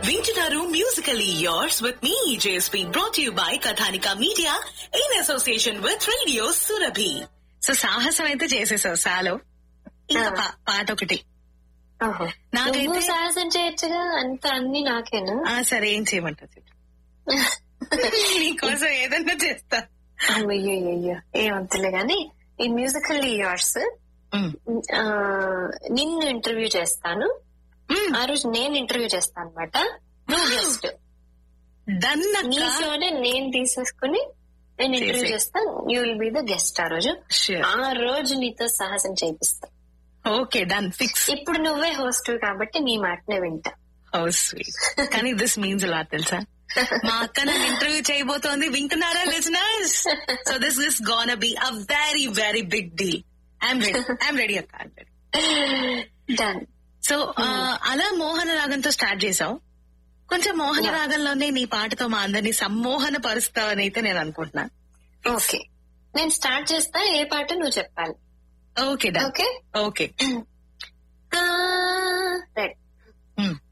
వింటున్నారు musically yours with me JSP brought you by Kathanika media in association with radio Surabhi so సాహసం అయితే చేసేసావు సాలో ఇంకా ఆ. పా- పాట ఒకటి ఓహో. నాకైతే- నువ్వు సాహసం చేయొచ్చుగా అంత అన్ని నాకేనా ఆ సరే ఏం చేయమంటావు చెప్పు. నీకోసం ఏదన్నా చేస్తా అయ్యో అయ్యో ఏమంతలే గాని ఈ మ్యూజికల్ ఇయర్స్ ఉమ్. నిన్ను ఇంటర్వ్యూ చేస్తాను ఉమ్. ఆ రోజు నేను ఇంటర్వ్యూ చేస్తాను అనమాట నువ్వు గెస్ట్ డన్ నీ అక్క. షోనే నేను తీసేసుకుని నేను ఇంటర్వ్యూ చేసేయ్. చేస్తాను you will be the guest ఆ రోజు Sure. ఆ రోజు నీతో సాహసం చేపిస్తా ఓకే డన్ ఫిక్స్ ఇప్పుడు నువ్వే హోస్ట్ కాబట్టి నీ మాటనే వింటా హౌ స్వీట్ కానీ దిస్ మీన్స్ అలా తెలుసా మా అక్క నన్ను ఇంటర్వ్యూ చేయబోతోంది వింటున్నారా listeners so this is gonna be a very very big deal I'm ready I'm ready అక్క ఐఎమ్ రెడీ డన్ సో అలా మోహన రాగంతో స్టార్ట్ చేసావు కొంచెం మోహన Yeah. రాగంలోనే నీ పాటతో మా అందరినీ సమ్మోహన పరుస్తావని అయితే నేను అనుకుంటున్నా ఓకే నేను స్టార్ట్ చేస్తా ఏ పాట నువ్వు చెప్పాలి okay done okay okay right